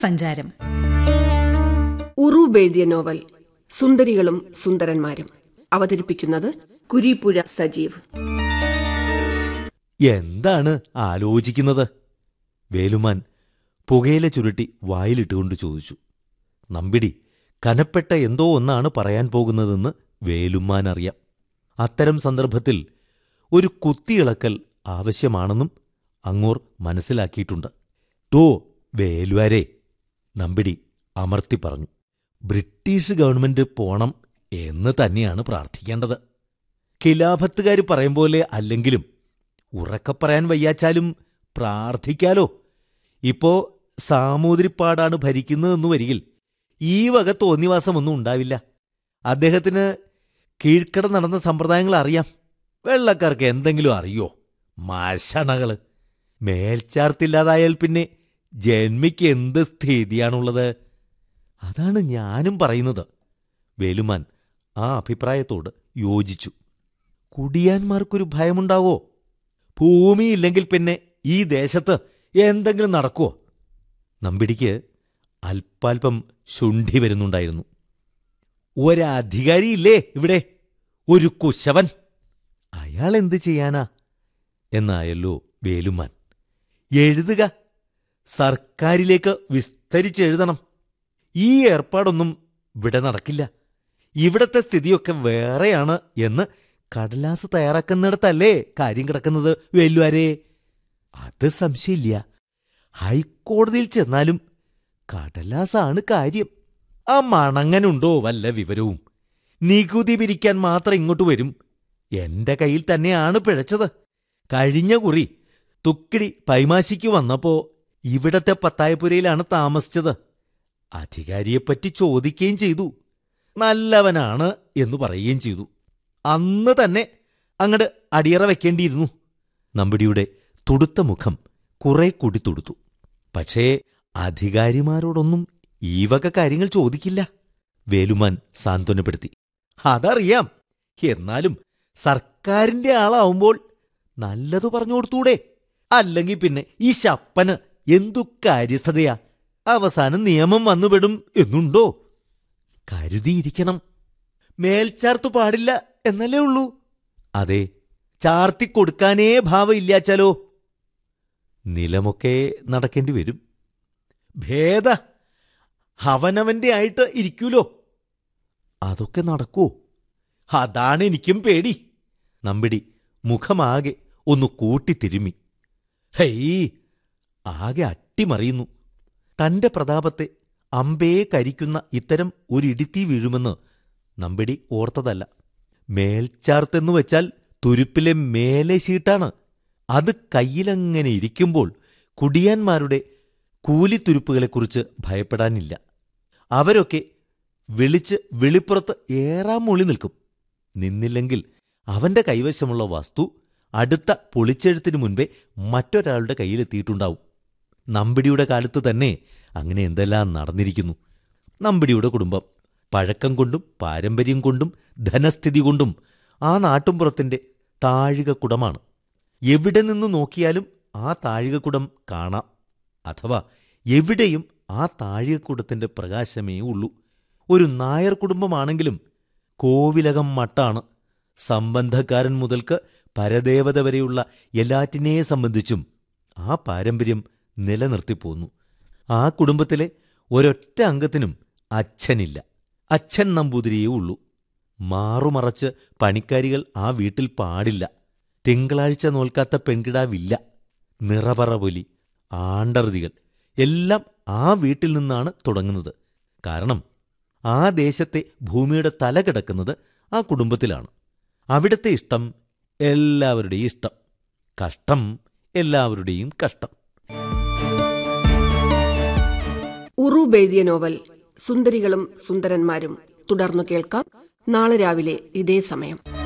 സഞ്ചാരം ഉറൂബ് എഴുതിയ നോവൽ സുന്ദരികളും സുന്ദരന്മാരും അവതരിപ്പിക്കുന്നത് കുരീപ്പുഴ സജീവ് എന്താണ് ആലോചിക്കുന്നത് വേലുമാൻ പുകയില ചുരുട്ടി വായിലിട്ടുകൊണ്ട് ചോദിച്ചു നമ്പിടി കനപ്പെട്ട എന്തോ ഒന്നാണ് പറയാൻ പോകുന്നതെന്ന് വേലുമാൻ അറിയാം അത്തരം സന്ദർഭത്തിൽ ഒരു കുത്തിയിളക്കൽ ആവശ്യമാണെന്നും അങ്ങോർ മനസ്സിലാക്കിയിട്ടുണ്ട് ടോ വേലുവാരെ നമ്പിടി അമർത്തി പറഞ്ഞു ബ്രിട്ടീഷ് ഗവൺമെന്റ് പോണം എന്ന് തന്നെയാണ് പ്രാർത്ഥിക്കേണ്ടത് ഖിലാഫത്തുകാർ പറയും പോലെ അല്ലെങ്കിലും ഉറക്കെ പറയാൻ വയ്യാച്ചാലും പ്രാർത്ഥിക്കാലോ ഇപ്പോ സാമൂതിരിപ്പാടാണ് ഭരിക്കുന്നതെന്ന് വരികിൽ ഈ വക തോന്നിവാസമൊന്നും ഉണ്ടാവില്ല അദ്ദേഹത്തിന് കീഴ്ക്കട നടന്ന സമ്പ്രദായങ്ങൾ അറിയാം വെള്ളക്കാർക്ക് എന്തെങ്കിലും അറിയോ മാശണകള് മേൽച്ചാർത്തില്ലാതായാൽ പിന്നെ ജന്മിക്ക് എന്ത് സ്ഥിതിയാണുള്ളത് അതാണ് ഞാനും പറയുന്നത് വേലുമാൻ ആ അഭിപ്രായത്തോട് യോജിച്ചു കുടിയാന്മാർക്കൊരു ഭയമുണ്ടാവോ ഭൂമിയില്ലെങ്കിൽ പിന്നെ ഈ ദേശത്ത് എന്തെങ്കിലും നടക്കുവോ നമ്പിടിക്ക് അല്പാൽപം ശുണ്ഠി വരുന്നുണ്ടായിരുന്നു ഒരധികാരിയില്ലേ ഇവിടെ ഒരു കുശവൻ അയാൾ എന്ത് ചെയ്യാനാ എന്നായല്ലോ വേലുമാൻ എഴുതുക സർക്കാരിലേക്ക് വിസ്തരിച്ചെഴുതണം ഈ ഏർപ്പാടൊന്നും ഇവിടെ നടക്കില്ല ഇവിടത്തെ സ്ഥിതിയൊക്കെ വേറെയാണ് എന്ന് കടലാസ് തയ്യാറാക്കുന്നിടത്തല്ലേ കാര്യം കിടക്കുന്നത് വേലുവാരെ അത് സംശയമില്ല ഹൈക്കോടതിയിൽ ചെന്നാലും കടലാസാണ് കാര്യം ആ മണങ്ങനുണ്ടോ വല്ല വിവരവും നികുതി പിരിക്കാൻ മാത്രം ഇങ്ങോട്ട് വരും എന്റെ കയ്യിൽ തന്നെയാണ് പിഴച്ചത് കഴിഞ്ഞ കുറി തുക്കിടി പൈമാശിക്ക് വന്നപ്പോ ഇവിടത്തെ പത്തായപ്പുരയിലാണ് താമസിച്ചത് അധികാരിയെപ്പറ്റി ചോദിക്കുകയും ചെയ്തു നല്ലവനാണ് എന്ന് പറയുകയും ചെയ്തു അന്ന് തന്നെ അങ്ങട് അടിയറ വെക്കേണ്ടിയിരുന്നു നമ്പിടിയുടെ തുടുത്ത മുഖം കുറെ കൂടി തുടുത്തു പക്ഷേ അധികാരിമാരോടൊന്നും ഈ വക കാര്യങ്ങൾ ചോദിക്കില്ല വേലുമാൻ സാന്ത്വനപ്പെടുത്തി അതറിയാം എന്നാലും സർക്കാരിന്റെ ആളാവുമ്പോൾ നല്ലത് പറഞ്ഞു കൊടുത്തൂടെ അല്ലെങ്കിൽ പിന്നെ ഈ ശപ്പന് എന്തു കാര്യസ്ഥതയാ അവസാനം നിയമം വന്നുപെടും എന്നുണ്ടോ കരുതിയിരിക്കണം മേൽച്ചാർത്തു പാടില്ല എന്നല്ലേ ഉള്ളൂ അതെ ചാർത്തിക്കൊടുക്കാനേ ഭാവമില്ലാച്ചാലോ നിലമൊക്കെ നടക്കേണ്ടി വരും ഭേദ അവനവന്റെ ആയിട്ട് ഇരിക്കൂലോ അതൊക്കെ നടക്കൂ അതാണ് എനിക്കും പേടി നമ്പിടി മുഖമാകെ ഒന്ന് കൂട്ടിത്തിരുമ്മി ഹെയ് ആകെ അട്ടിമറിയുന്നു തന്റെ പ്രതാപത്തെ അമ്പേ കരിക്കുന്ന ഇത്തരം ഒരു ഇടിത്തീ വീഴുമെന്ന് നമ്പിടി ഓർത്തതല്ല മേൽച്ചാർത്തെന്നു വെച്ചാൽ തുരുപ്പിലെ മേലെ ശീട്ടാണ് അത് കയ്യിലങ്ങനെ ഇരിക്കുമ്പോൾ കുടിയാന്മാരുടെ കൂലിത്തുരുപ്പുകളെക്കുറിച്ച് ഭയപ്പെടാനില്ല അവരൊക്കെ വിളിച്ച് വെളിപ്പുറത്ത് ഏറാം മൊളി നിൽക്കും നിന്നില്ലെങ്കിൽ അവന്റെ കൈവശമുള്ള വസ്തു അടുത്ത പൊളിച്ചെഴുത്തിനു മുൻപേ മറ്റൊരാളുടെ കയ്യിലെത്തിയിട്ടുണ്ടാവും നമ്പിടിയുടെ കാലത്ത് തന്നെ അങ്ങനെ എന്തെല്ലാം നടന്നിരിക്കുന്നു നമ്പിടിയുടെ കുടുംബം പഴക്കം കൊണ്ടും പാരമ്പര്യം കൊണ്ടും ധനസ്ഥിതി കൊണ്ടും ആ നാട്ടുംപുറത്തിന്റെ താഴികക്കുടമാണ് എവിടെ നിന്ന് നോക്കിയാലും ആ താഴികക്കുടം കാണാം അഥവാ എവിടെയും ആ താഴികക്കുടത്തിന്റെ പ്രകാശമേ ഉള്ളൂ ഒരു നായർ കുടുംബമാണെങ്കിലും കോവിലകം മട്ടാണ് സംബന്ധക്കാരൻ മുതൽക്ക് പരദേവത വരെയുള്ള എല്ലാറ്റിനെ സംബന്ധിച്ചും ആ പാരമ്പര്യം നിലനിർത്തിപ്പോന്നു ആ കുടുംബത്തിലെ ഒരൊറ്റ അംഗത്തിനും അച്ഛനില്ല അച്ഛൻ നമ്പൂതിരിയേ ഉള്ളൂ മാറുമറച്ച് പണിക്കാരികൾ ആ വീട്ടിൽ പാടില്ല തിങ്കളാഴ്ച നോൽക്കാത്ത പെൺകിടാവില്ല നിറപറപൊലി ആണ്ടറുതികൾ എല്ലാം ആ വീട്ടിൽ നിന്നാണ് തുടങ്ങുന്നത് കാരണം ആ ദേശത്തെ ഭൂമിയുടെ തല കിടക്കുന്നത് ആ കുടുംബത്തിലാണ് അവിടുത്തെ ഇഷ്ടം എല്ലാവരുടെയും ഇഷ്ടം കഷ്ടം എല്ലാവരുടെയും കഷ്ടം ഉറൂബ് എഴുതിയ നോവൽ സുന്ദരികളും സുന്ദരന്മാരും തുടർന്നു കേൾക്കാം നാളെ രാവിലെ ഇതേ സമയം